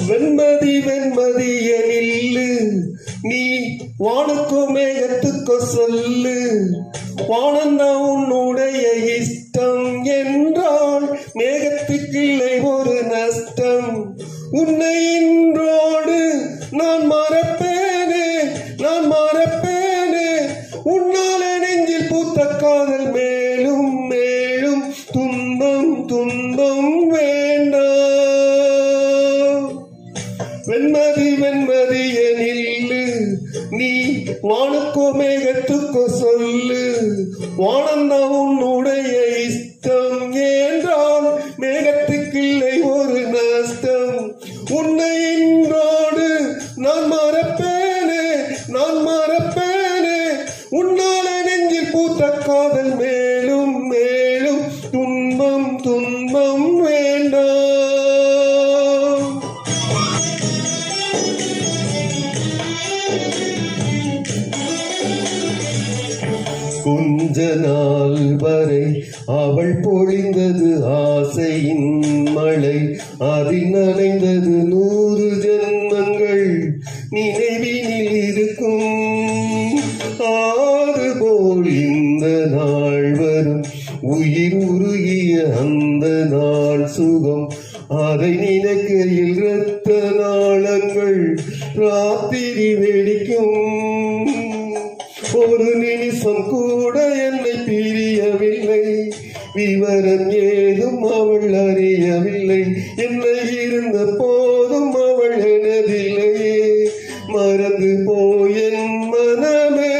வெண்மதி வெண்மதிய நில்லு நீ வானுக்கோ மேகத்துக்கோ சொல்லு வானந்தா உன்னுடைய இஷ்டம் என்றால் மேகத்துக்கில்லை ஒரு நஷ்டம் உன்னை இன்றோடு நான் மறப்பேனே நான் மறப்பேனே உன்னால் நெஞ்சில் பூத்த காதல் மேலும் மேலும் துன்பம் துன்பம் வேண்டாம் வெண்மதி வெண்மதி எனில்லு நீ வானுக்கோ மேகத்துக்கோ சொல்லு வானந்தா உன்னுடைய இஷ்டம் என்றால் மேகத்துக்கில்லை ஒரு நஷ்டம் உன்னை இன்றோடு நான் மறப்பேனே நான் மறப்பேனே உன்னால நெஞ்சில் பூத்த காதல் மேலும் மேலும் துன்பம் துன்பம் வேண்டாம் கொஞ்ச நாள் வரை அவள் பொழிந்தது ஆசையின் மழை அதில் நனைந்தது நூறு ஜென்மங்கள் நினைவினில் இருக்கும் ஆறு போல் இந்த நாள் வரும் உயிர் உருகிய அந்த நாள் சுகம் அதை நினைக்கையில் இரத்த நாளங்கள் ராத்திரி வெடிக்கும் ஒரு நிமிஷம் கூட என்னை பிரியவில்லை விவரம் ஏதும் அவள் அறியவில்லை என்னை இருந்த போதும் அவள் எனதில்லையே மறந்து போயன் மனமே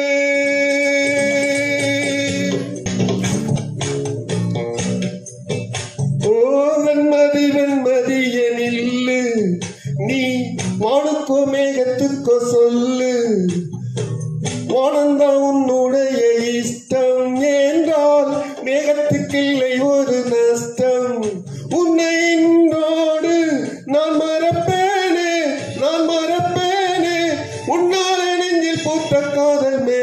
ஓ வெண்மதி வெண்மதி எனில்லு நீ வானுக்கோ மேகத்துக்கோ சொல்லு வானந்தா உன்னுடைய இஷ்டம் என்றால் மேகத்துக்கில்லை ஒரு நஷ்டம் உன்னை இன்றோடு நான் மறப்பேனே நான் மறப்பேனே உன்னால் நெஞ்சில் பூத்த காதல் மே